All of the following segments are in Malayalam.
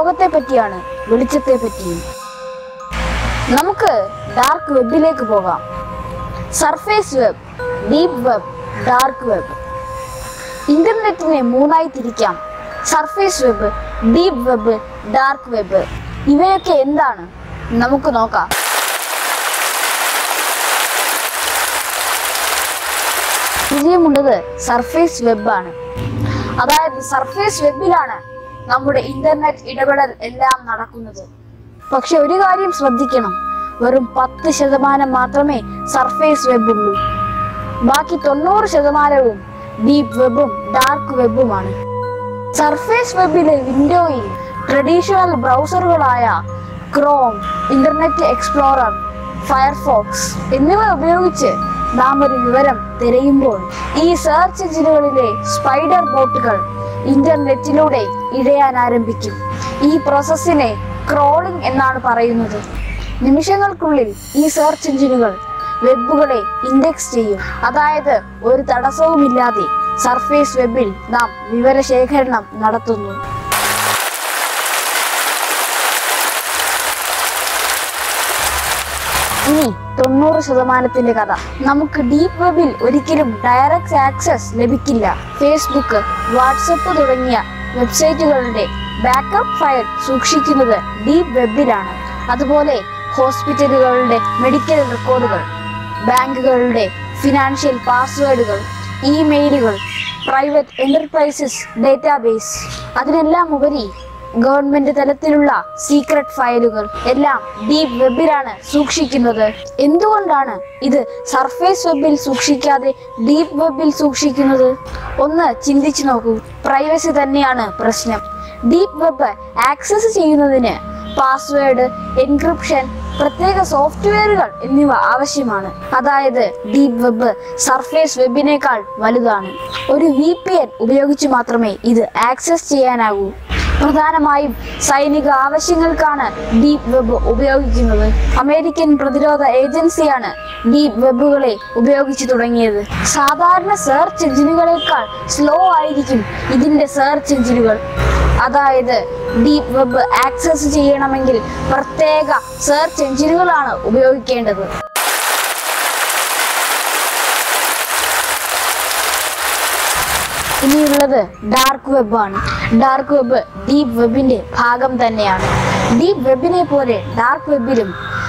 ലോകത്തെ പറ്റിയാണ് വെളിച്ചത്തെ പറ്റിയും നമുക്ക് ഡാർക്ക് വെബിലേക്ക് പോകാം surface web deep web dark web ഇന്റർനെറ്റിനെ മൂന്നായി തിരിക്കാം surface web deep web dark web ഇവയൊക്കെ എന്താണ് നമുക്ക് നോക്കാം വിജയമുള്ളത് സർഫേസ് വെബാണ് അതായത് സർഫേസ് വെബിലാണ് നമ്മുടെ ഇന്റർനെറ്റ് ഇടപെടൽ എല്ലാം നടക്കുന്നത് പക്ഷെ ഒരു കാര്യം ശ്രദ്ധിക്കണം വെറും പത്ത് ശതമാനം മാത്രമേ സർഫേസ് വെബ് ഉള്ളൂ ബാക്കി തൊണ്ണൂറ് ശതമാനവും ഡീപ് വെബും ഡാർക്ക് വെബുമാണ് സർഫേസ് വെബിലെ വിൻഡോയിൽ ട്രഡീഷണൽ ബ്രൗസറുകളായ ക്രോം ഇന്റർനെറ്റ് എക്സ്പ്ലോറർ ഫയർഫോക്സ് എന്നിവ ഉപയോഗിച്ച് നാം ഒരു വിവരം തിരയുമ്പോൾ ഈ സെർച്ച് എഞ്ചിനുകളിലെ സ്പൈഡർ ബോട്ടുകൾ ഇന്റർനെറ്റിലൂടെ ഇഴയാൻ ആരംഭിക്കും ഈ പ്രോസസ്സിനെ ക്രോളിംഗ് എന്നാണ് പറയുന്നത് നിമിഷങ്ങൾക്കുള്ളിൽ ഈ സെർച്ച് എഞ്ചിനുകൾ വെബുകളെ ഇൻഡെക്സ് ചെയ്യും അതായത് ഒരു തടസ്സവുമില്ലാതെ സർഫേസ് വെബിൽ നാം വിവരശേഖരണം നടത്തുന്നു ഇനി തൊണ്ണൂറ് ശതമാനത്തിന്റെ കഥ നമുക്ക് ഡീപ് വെബിൽ ഒരിക്കലും ഡയറക്റ്റ് ആക്സസ് ലഭിക്കില്ല ഫേസ്ബുക്ക് വാട്സപ്പ് തുടങ്ങിയ വെബ്സൈറ്റുകളുടെ ബാക്കപ്പ് ഫയൽ സൂക്ഷിക്കുന്നത് ഡീപ് വെബിലാണ് അതുപോലെ ഹോസ്പിറ്റലുകളുടെ മെഡിക്കൽ റെക്കോർഡുകൾ ബാങ്കുകളുടെ ഫിനാൻഷ്യൽ പാസ്വേഡുകൾ ഇമെയിലുകൾ പ്രൈവറ്റ് എന്റർപ്രൈസസ് ഡേറ്റാബേസ് അതിനെല്ലാം ഉപരി ഗവൺമെന്റ് തലത്തിലുള്ള സീക്രട്ട് ഫയലുകൾ എല്ലാം ഡീപ് വെബിലാണ് സൂക്ഷിക്കുന്നത് എന്തുകൊണ്ടാണ് ഇത് സർഫേസ് വെബിൽ സൂക്ഷിക്കാതെ ഡീപ് വെബിൽ സൂക്ഷിക്കുന്നത് ഒന്ന് ചിന്തിച്ചു നോക്കൂ പ്രൈവസി തന്നെയാണ് പ്രശ്നം ഡീപ് വെബ് ആക്സസ് ചെയ്യുന്നതിന് പാസ്വേഡ് എൻക്രിപ്ഷൻ പ്രത്യേക സോഫ്റ്റ്വെയറുകൾ എന്നിവ ആവശ്യമാണ് അതായത് ഡീപ് വെബ് സർഫേസ് വെബിനേക്കാൾ വലുതാണ് ഒരു വി പി എൻ ഉപയോഗിച്ച് മാത്രമേ ഇത് ആക്സസ് ചെയ്യാനാകൂ പ്രധാനമായും സൈനിക ആവശ്യങ്ങൾക്കാണ് ഡീപ് വെബ് ഉപയോഗിക്കുന്നത് അമേരിക്കൻ പ്രതിരോധ ഏജൻസിയാണ് ഡീപ് വെബുകളെ ഉപയോഗിച്ചു തുടങ്ങിയത് സാധാരണ സെർച്ച് എഞ്ചിനുകളെക്കാൾ സ്ലോ ആയിരിക്കും ഇതിന്റെ സെർച്ച് എഞ്ചിനുകൾ അതായത് ഡീപ് വെബ് ആക്സസ് ചെയ്യണമെങ്കിൽ പ്രത്യേക സെർച്ച് എഞ്ചിനുകളാണ് ഉപയോഗിക്കേണ്ടത് ഇനിയുള്ളത് ഡാർക്ക് വെബ് ആണ് ഡാർക്ക് വെബ് ഡീപ് വെബിന്റെ ഭാഗം തന്നെയാണ് ഡീപ് വെബിനെ പോലെ ഡാർക്ക് വെബിലും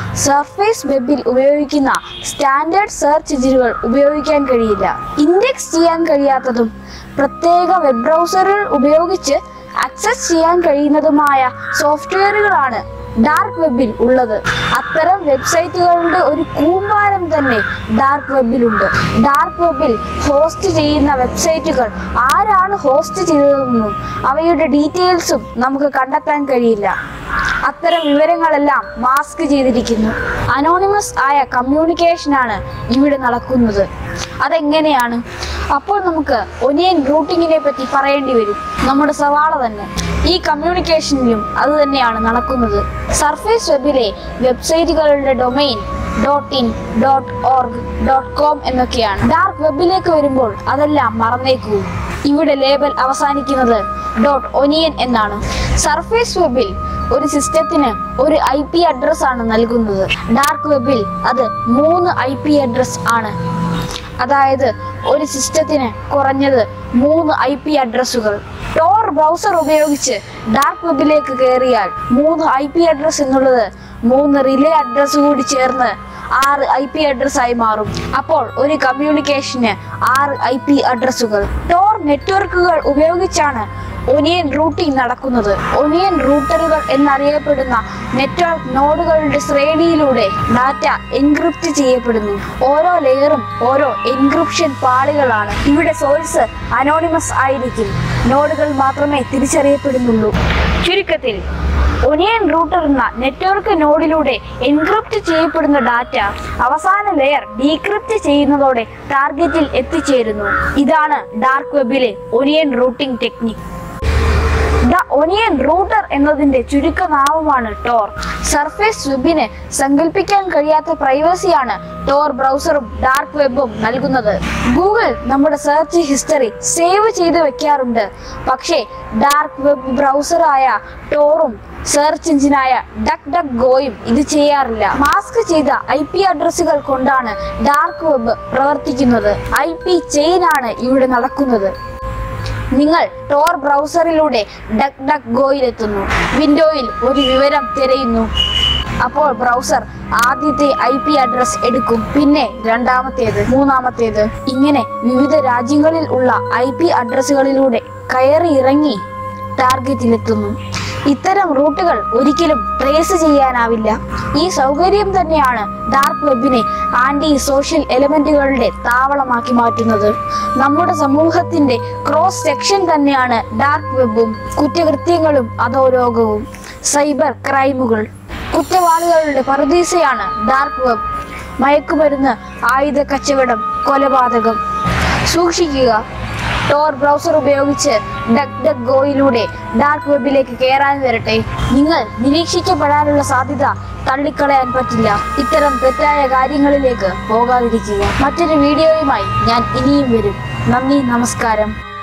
സർഫേസ് വെബിൽ ഉപയോഗിക്കുന്ന സ്റ്റാൻഡേർഡ് സെർച്ച് എഞ്ചിനുകൾ ഉപയോഗിക്കാൻ കഴിയില്ല ഇൻഡെക്സ് ചെയ്യാൻ കഴിയാത്തതും പ്രത്യേക വെബ് ബ്രൗസറുകൾ ഉപയോഗിച്ച് ആക്സസ് ചെയ്യാൻ കഴിയുന്നതുമായ സോഫ്റ്റ്വെയറുകളാണ് ഡാർക്ക് വെബിൽ ഉള്ളത് അത്തരം വെബ്സൈറ്റുകളുടെ ഒരു കൂമ്പാരം തന്നെ ഡാർക്ക് വെബിലുണ്ട് ഡാർക്ക് വെബിൽ ഹോസ്റ്റ് ചെയ്യുന്ന വെബ്സൈറ്റുകൾ ആരാണ് ഹോസ്റ്റ് ചെയ്തതെന്നും അവയുടെ ഡീറ്റെയിൽസും നമുക്ക് കണ്ടെത്താൻ കഴിയില്ല അത്തരം വിവരങ്ങളെല്ലാം മാസ്ക് ചെയ്തിരിക്കുന്നു അനോണിമസ് ആയ കമ്മ്യൂണിക്കേഷനാണ് ഇവിടെ നടക്കുന്നത് അതെങ്ങനെയാണ് അപ്പോൾ നമുക്ക് ഒനിയൻ റൂട്ടിങ്ങിനെ പറ്റി പറയേണ്ടി വരും നമ്മുടെ സവാള തന്നെ ഈ കമ്മ്യൂണിക്കേഷനിലും അത് തന്നെയാണ് നടക്കുന്നത് സർഫേസ് വെബിലെ വെബ്സൈറ്റുകളുടെ domain dot in dot org dot com എന്നൊക്കെയാണ് ഡാർക്ക് വെബിലേക്ക് വരുമ്പോൾ അതെല്ലാം മറന്നേക്കൂ ഇവിടെ ലേബൽ അവസാനിക്കുന്നത് ഡോട്ട് ഒനിയൻ എന്നാണ് സർഫേസ് വെബിൽ ഒരു സിസ്റ്റത്തിന് ഒരു ഐ പി അഡ്രസ് ആണ് നൽകുന്നത് ഡാർക്ക് വെബിൽ അത് മൂന്ന് ഐ പി അഡ്രസ് ആണ് അതായത് ഒരു സിസ്റ്റത്തിന് കുറഞ്ഞത് മൂന്ന് ഐ പി അഡ്രസ്സുകൾ ടോർ ബ്രൗസർ ഉപയോഗിച്ച് ഡാർക്ക് വെബിലേക്ക് കയറിയാൽ മൂന്ന് ഐ പി അഡ്രസ് എന്നുള്ളത് മൂന്ന് റിലേ അഡ്രസ് കൂടി ചേർന്ന് ആറ് ഐ പി അഡ്രസ് ആയി മാറും അപ്പോൾ ഒരു കമ്മ്യൂണിക്കേഷന് ആറ് ഐ പി അഡ്രസ്സുകൾ ടോർ നെറ്റ്വർക്കുകൾ ഉപയോഗിച്ചാണ് ഒനിയൻ റൂട്ടിംഗ് നടക്കുന്നത് ഒനിയൻ റൂട്ടറുകൾ എന്നറിയപ്പെടുന്ന നെറ്റ്വർക്ക് നോഡുകളുടെ ശ്രേണിയിലൂടെ ഡാറ്റ എൻക്രിപ്റ്റ് ചെയ്യപ്പെടുന്നു ഓരോ ലെയറും ഓരോ എൻക്രിപ്ഷൻ പാളികളാണ് ഇവിടെ സോഴ്സ് അനോണിമസ് ആയിരിക്കും നോഡുകൾ മാത്രമേ തിരിച്ചറിയപ്പെടുന്നുള്ളൂ ചുരുക്കത്തിൽ ഒനിയൻ റൂട്ടർ എന്ന നെറ്റ്വർക്ക് നോഡിലൂടെ എൻക്രിപ്റ്റ് ചെയ്യപ്പെടുന്ന ഡാറ്റ അവസാന ലെയർ ഡീക്രിപ്റ്റ് ചെയ്യുന്നതോടെ ടാർഗറ്റിൽ എത്തിച്ചേരുന്നു ഇതാണ് ഡാർക്ക് വെബിലെ onion routing technique the onion router എന്നതിന്റെ ചുരുക്കനാമമാണ് ടോർ സർഫേസ് വെബിന് സങ്കല്പിക്കാൻ കഴിയാത്ത പ്രൈവസിയാണ് ടോർ ബ്രൗസറും ഡാർക്ക് വെബും നൽകുന്നത് ഗൂഗിൾ നമ്മുടെ സെർച്ച് ഹിസ്റ്ററി സേവ് ചെയ്ത് വെക്കാറുണ്ട് പക്ഷേ ഡാർക്ക് വെബ് ബ്രൗസറായ ടോറും സെർച്ച് എഞ്ചിനായ ഡക് ഡക് ഗോയും ഇത് ചെയ്യാറില്ല മാസ്ക് ചെയ്ത ഐ പി അഡ്രസ്സുകൾ കൊണ്ടാണ് ഡാർക്ക് വെബ് പ്രവർത്തിക്കുന്നത് ഐ പി ചെയിൻ ആണ് ഇവിടെ നടക്കുന്നത് നിങ്ങൾ ടോർ ബ്രൗസറിലൂടെ ഡക് ഡക് ഗോയിലെത്തുന്നു വിൻഡോയിൽ ഒരു വിവരം തിരയുന്നു അപ്പോൾ ബ്രൗസർ ആദ്യത്തെ ഐ പി അഡ്രസ് എടുക്കും പിന്നെ രണ്ടാമത്തേത് മൂന്നാമത്തേത് ഇങ്ങനെ വിവിധ രാജ്യങ്ങളിൽ ഉള്ള ഐ പി അഡ്രസ്സുകളിലൂടെ കയറി ഇറങ്ങി ടാർഗറ്റിലെത്തുന്നു ഇത്തരം റൂട്ടുകൾ ഒരിക്കലും ട്രേസ് ചെയ്യാനാവില്ല ഈ സൗകര്യം തന്നെയാണ് ഡാർക്ക് വെബിനെ ആന്റി സോഷ്യൽ എലമെന്റുകളുടെ താവളമാക്കി മാറ്റുന്നത് നമ്മുടെ സമൂഹത്തിന്റെ ക്രോസ് സെക്ഷൻ തന്നെയാണ് ഡാർക്ക് വെബും കുറ്റകൃത്യങ്ങളും അധോലോകവും സൈബർ ക്രൈമുകൾ കുറ്റവാളികളുടെ പറുദീസയാണ് ഡാർക്ക് വെബ് മയക്കുമരുന്ന് ആയുധ കച്ചവടം കൊലപാതകം സൂക്ഷിക്കുക ടോർ ബ്രൗസർ ഉപയോഗിച്ച് ഡക് ഡക് ഗോയിലൂടെ ഡാർക്ക് വെബിലേക്ക് കയറാൻ വരട്ടെ നിങ്ങൾ നിരീക്ഷിക്കപ്പെടാനുള്ള സാധ്യത തള്ളിക്കളയാൻ പറ്റില്ല ഇത്തരം തെറ്റായ കാര്യങ്ങളിലേക്ക് പോകാതിരിക്കുക മറ്റൊരു വീഡിയോയുമായി ഞാൻ ഇനിയും വരും നന്ദി നമസ്കാരം